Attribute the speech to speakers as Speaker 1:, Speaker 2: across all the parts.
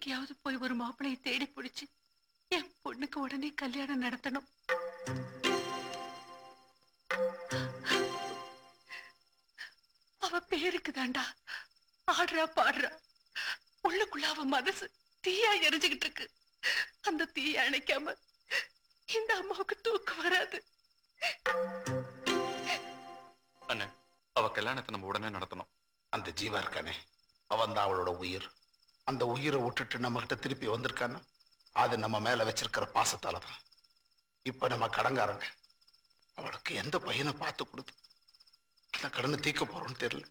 Speaker 1: எங்கேயாவது போய் ஒரு மாப்பிளையை தேடி பிடிச்சு என் பொண்ணுக்கு உடனே கல்யாணம் நடத்தணும் அவ பேருக்கு தாண்டா ஆடுறா பாடுறா உள்ளுக்குள்ள அவ மனசு தீயா எரிஞ்சுகிட்டு இருக்கு அந்த தீய அணைக்காம இந்த அம்மாவுக்கு தூக்கம் வராது
Speaker 2: அண்ணே அவ கல்யாணத்தை நம்ம உடனே நடத்தணும்
Speaker 3: அந்த ஜீவா இருக்கானே அவன் தான் அவளோட உயிர் அந்த உயிரை விட்டுட்டு நம்ம கிட்ட திருப்பி வந்திருக்கான்னா அது நம்ம மேல வச்சிருக்கிற பாசத்தால தான் இப்ப நம்ம கடங்காரங்க அவளுக்கு எந்த பையனை பார்த்து கொடுத்து அந்த கடனை தீர்க்க போறோம்னு தெரியல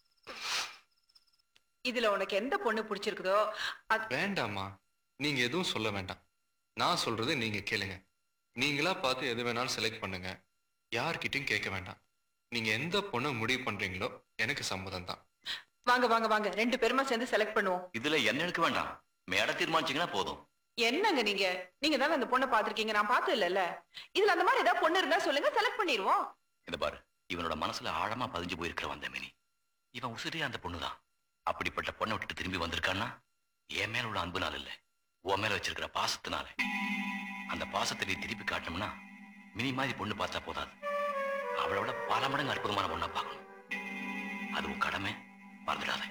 Speaker 4: இதுல உனக்கு எந்த பொண்ணு பிடிச்சிருக்குதோ அது
Speaker 5: வேண்டாம்மா நீங்க எதுவும் சொல்ல வேண்டாம் நான் சொல்றது நீங்க கேளுங்க நீங்களா பார்த்து எது வேணாலும் செலக்ட் பண்ணுங்க யார்கிட்டயும் கேட்க வேண்டாம் நீங்க எந்த பொண்ணை முடிவு பண்றீங்களோ எனக்கு சம்மதம் தான்
Speaker 4: வாங்க வாங்க வாங்க ரெண்டு பேருமா சேர்ந்து செலக்ட் பண்ணுவோம்
Speaker 6: இதுல என்ன எடுக்க வேண்டாம் மேட தீர்மானிச்சீங்கன்னா போதும்
Speaker 4: என்னங்க நீங்க நீங்க தானே அந்த பொண்ணை பாத்திருக்கீங்க நான் பார்த்தது இல்லல்ல இதுல அந்த மாதிரி ஏதாவது பொண்ணு இருந்தா சொல்லுங்க செலக்ட் பண்ணிடுவோம்
Speaker 6: இந்த பாரு இவனோட மனசுல ஆழமா பதிஞ்சு போயிருக்கிற வந்த மினி இவன் உசிரியே அந்த பொண்ணுதான் அப்படிப்பட்ட பொண்ணை விட்டுட்டு திரும்பி வந்திருக்கான்னா என் மேல உள்ள அன்புனால இல்ல உன் மேல வச்சிருக்கிற பாசத்தினால அந்த பாசத்தை நீ திருப்பி காட்டணும்னா மினி மாதிரி பொண்ணு பார்த்தா போதாது அவளை விட பல மடங்கு அற்புதமான பொண்ணை பார்க்கணும் அது உன் கடமை மறந்துடாத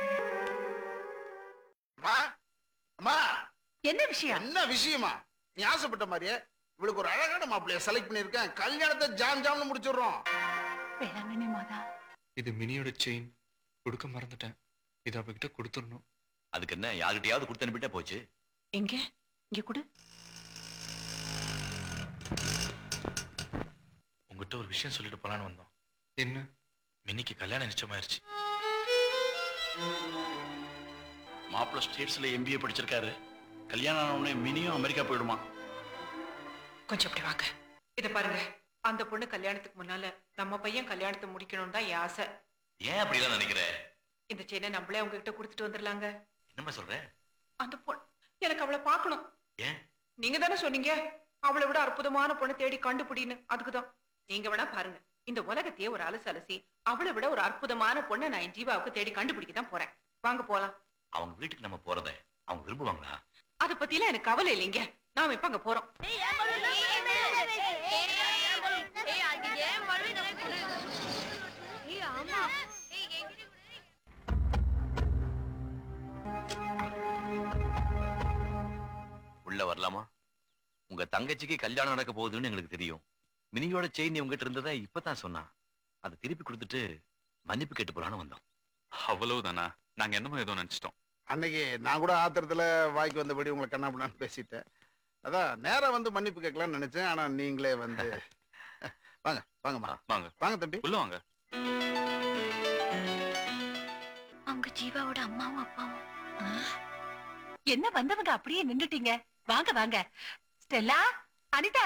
Speaker 3: அம்மா அம்மா
Speaker 1: என்ன விஷயம்
Speaker 3: என்ன விஷயமா நீ ஆசைப்பட்ட மாதிரியே இவளுக்கு ஒரு அழகான மாப்பிள்ளைய செலக்ட் பண்ணிருக்கேன் கல்யாணத்தை ஜாம் ஜாம்னு முடிச்சிடுறோம்
Speaker 1: வேளாங்கண்ணி மாதா
Speaker 5: இது மினியோட செயின் கொடுக்க மறந்துட்டேன் இது அவகிட்ட கொடுத்துடணும்
Speaker 6: அதுக்கு என்ன யார்கிட்டயாவது கொடுத்து அனுப்பிட்டா போச்சு
Speaker 4: எங்க இங்க கொடு
Speaker 2: உங்ககிட்ட ஒரு விஷயம் சொல்லிட்டு போலான்னு வந்தோம்
Speaker 5: என்ன
Speaker 2: மினிக்கு கல்யாணம் நிச்சயமாயிருச்சு மாப்பிள்ள ஸ்டேட்ஸ்ல எம்பிஏ படிச்சிருக்காரு கல்யாணம் ஆன உடனே மினியும் அமெரிக்கா போயிடுமா
Speaker 4: கொஞ்சம் அப்படி வாங்க இத பாருங்க அந்த பொண்ணு கல்யாணத்துக்கு முன்னால நம்ம பையன் கல்யாணத்தை முடிக்கணும்னு தான் என் ஆசை
Speaker 6: ஏன் அப்படிலாம் நினைக்கிற
Speaker 4: இந்த செயினை நம்மளே அவங்க கிட்ட கொடுத்துட்டு வந்துடலாங்க
Speaker 6: என்னம்மா சொல்ற
Speaker 4: அந்த பொண்ணு எனக்கு அவளை பார்க்கணும்
Speaker 6: ஏன்
Speaker 4: நீங்க தானே சொன்னீங்க அவளை விட அற்புதமான பொண்ணை தேடி கண்டுபிடின்னு அதுக்குதான் நீங்க வேணா பாருங்க இந்த உலகத்தையே ஒரு அலசு அலசி அவளை விட ஒரு அற்புதமான பொண்ணை நான் என் ஜீவாவுக்கு தேடி கண்டுபிடிக்க தான் போறேன் வாங்க போலாம்
Speaker 6: அவங்க வீட்டுக்கு நம்ம போறத அவங்க விரும்புவாங்களா
Speaker 4: அத பத்திலாம் எனக்கு கவலை இல்லைங்க நாம இப்ப அங்க போறோம்
Speaker 6: உள்ள வரலாமா உங்க தங்கச்சிக்கு கல்யாணம் நடக்க போகுதுன்னு எங்களுக்கு தெரியும் மினியோட செயின் உங்ககிட்ட இருந்ததை இப்பதான் சொன்னான் அதை திருப்பி கொடுத்துட்டு மன்னிப்பு கேட்டு போலான்னு வந்தோம்
Speaker 2: அவ்வளவுதானா நாங்க என்னமோ ஏதோ நினைச்சிட்டோம்
Speaker 3: அன்னைக்கு நான் கூட ஆத்திரத்துல வாய்க்கு வந்தபடி உங்களை கண்ணாபண்ணான்னு பேசிட்டேன் அதான் நேரா வந்து மன்னிப்பு கேட்கலாம்னு நினைச்சேன் ஆனா நீங்களே வந்து வாங்க வாங்கம்மா
Speaker 2: வாங்க
Speaker 3: வாங்க தம்பி
Speaker 2: உள்ள வாங்க
Speaker 1: அவங்க ஜீவாவோட அம்மாவும் அப்பாவும் என்ன வந்தவங்க அப்படியே நின்னுட்டீங்க வாங்க வாங்க ஸ்டெல்லா அனிதா